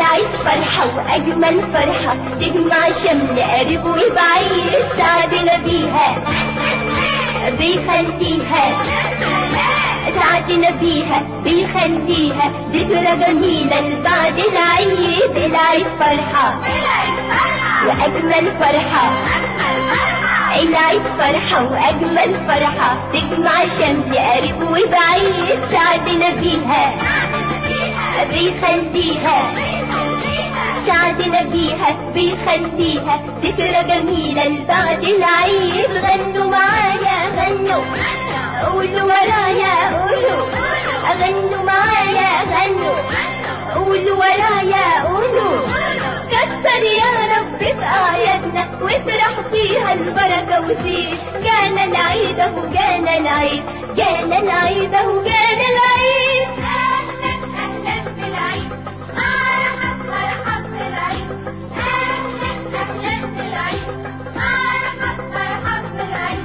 العيد فرحة وأجمل فرحة تجمع شمل قريب وبعيد سعدنا بيها بيخليها سعدنا بيها بيخليها ذكرى جميلة لبعد العيد العيد فرحة وأجمل فرحة العيد فرحة وأجمل فرحة تجمع شمل قريب وبعيد سعدنا بيها بيخليها سعدنا بيها بيخليها ذكرى جميلة لبعد العيد غنوا معايا غنوا قولوا ورايا قولوا غنوا معايا غنوا قولوا ورايا قولوا كتر يا رب في اعيادنا وافرح فيها البركه وزيد جانا العيد اهو جانا العيد جانا العيد اهو جانا العيد اهلا اهلا بالعيد مرحب مرحب بالعيد اهلا اهلا بالعيد مرحب مرحب بالعيد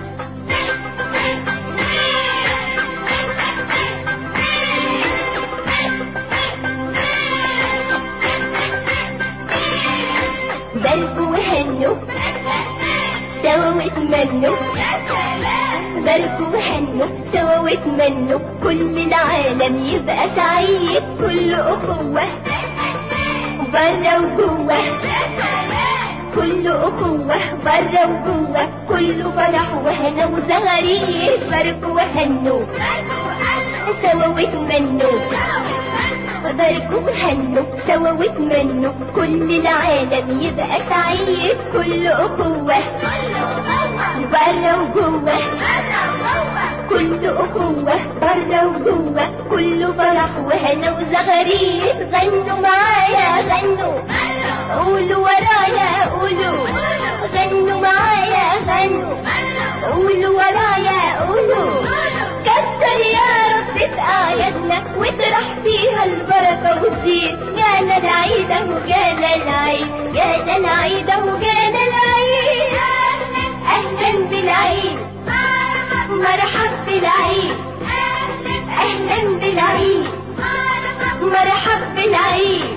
باركوا وهنوا سوا واتمنوا باركوا وهنوا سوا واتمنوا كل العالم يبقى سعيد كل أخوة برا وجوه كل أخوة برا وجوه كل فرح وهنا وزغاريد باركوا وهنوا سوا واتمنوا باركوا وهنوا سوا واتمنوا كل العالم يبقى سعيد كل أخوة برا وجوه كل أخوة برا وجوه كل فرح وهنا وزغاريد غنوا معايا غنوا قولوا ورايا قولوا غنوا معايا غنوا قولوا ورايا قولوا كتر يا رب في اعيادنا واطرح فيها البركه والزين جانا العيد اهو جانا العيد جانا العيد اهو جانا العيد اهلا بالعيد مرحب بالعيد اهلا بالعيد مرحب بالعيد